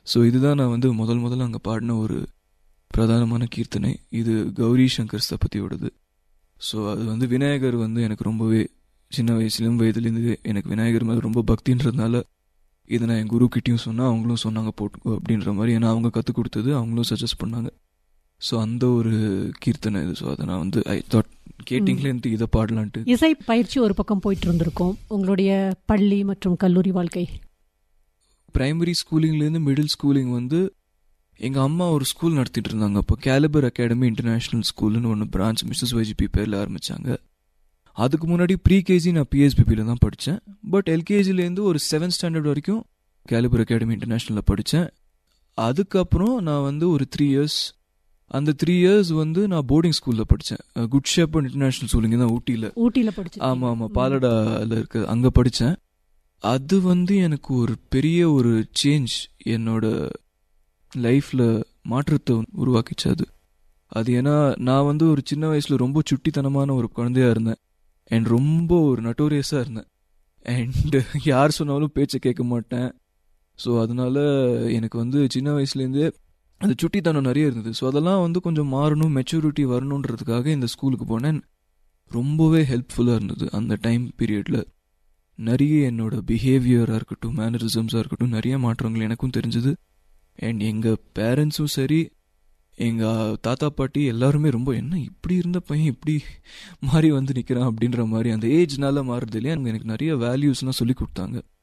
so இதுதான் நான் வந்து முதல் முதல்ல அங்கே பாடின ஒரு பிரதானமான கீர்த்தனை இது கௌரி சங்கர் ஸ்தபதியோடது ஸோ அது வந்து விநாயகர் வந்து எனக்கு ரொம்பவே சின்ன வயசுலேயும் வயதுலேருந்து எனக்கு விநாயகர் மேலே ரொம்ப பக்தின்றதுனால இதை நான் என் குரு கிட்டேயும் சொன்னேன் அவங்களும் சொன்னாங்க போட்டுக்கோ அப்படின்ற மாதிரி ஏன்னா அவங்க கற்றுக் கொடுத்தது அவங்களும் சஜஸ்ட் பண்ணாங்க ஸோ அந்த ஒரு கீர்த்தனை இது ஸோ அதை நான் வந்து ஐ தாட் கேட்டிங்லேருந்து இதை பாடலான்ட்டு இசை பயிற்சி ஒரு பக்கம் போயிட்டு இருந்திருக்கும் உங்களுடைய பள்ளி மற்றும் கல்லூரி வாழ்க்கை பிரைமரி ஸ்கூலிங்லேருந்து மிடில் ஸ்கூலிங் வந்து எங்கள் அம்மா ஒரு ஸ்கூல் நடத்திட்டு இருந்தாங்க அப்போ கேலிபர் அகாடமி இன்டர்நேஷ்னல் ஸ்கூல்னு ஒன்று பிரான்ச் மிஸ்ஸஸ் வைஜிபி பேரில் ஆரம்பித்தாங்க அதுக்கு முன்னாடி ப்ரீ கேஜி நான் பிஎஸ்பிபியில் தான் படித்தேன் பட் எல்கேஜிலேருந்து ஒரு செவன்த் ஸ்டாண்டர்ட் வரைக்கும் கேலிபர் அகாடமி இன்டர்நேஷ்னலில் படித்தேன் அதுக்கப்புறம் நான் வந்து ஒரு த்ரீ இயர்ஸ் அந்த த்ரீ இயர்ஸ் வந்து நான் போர்டிங் ஸ்கூலில் படித்தேன் குட் ஷேப்பன் இன்டர்நேஷ்னல் ஸ்கூல் இங்கே தான் ஊட்டியில் ஊட்டியில படிச்சு ஆமாம் ஆமாம் பாலடாவில் இருக்க அங்கே படித்தேன் அது வந்து எனக்கு ஒரு பெரிய ஒரு சேஞ்ச் என்னோட லைஃப்பில் மாற்றத்தை உருவாக்கிச்சு அது அது ஏன்னா நான் வந்து ஒரு சின்ன வயசில் ரொம்ப சுட்டித்தனமான ஒரு குழந்தையா இருந்தேன் அண்ட் ரொம்ப ஒரு நட்டோரியஸாக இருந்தேன் அண்ட் யார் சொன்னாலும் பேச்சை கேட்க மாட்டேன் ஸோ அதனால எனக்கு வந்து சின்ன வயசுலேருந்தே அந்த சுட்டித்தனம் நிறைய இருந்தது ஸோ அதெல்லாம் வந்து கொஞ்சம் மாறணும் மெச்சூரிட்டி வரணுன்றதுக்காக இந்த ஸ்கூலுக்கு போனேன் ரொம்பவே ஹெல்ப்ஃபுல்லாக இருந்தது அந்த டைம் பீரியடில் நிறைய என்னோட பிஹேவியராக இருக்கட்டும் மேனரிசம்ஸாக இருக்கட்டும் நிறைய மாற்றங்கள் எனக்கும் தெரிஞ்சது அண்ட் எங்கள் பேரண்ட்ஸும் சரி எங்கள் தாத்தா பாட்டி எல்லாருமே ரொம்ப என்ன இப்படி இருந்த பையன் இப்படி மாறி வந்து நிற்கிறான் அப்படின்ற மாதிரி அந்த ஏஜ்னால மாறுறது இல்லையா எனக்கு நிறைய வேல்யூஸ்லாம் சொல்லி கொடுத்தாங்க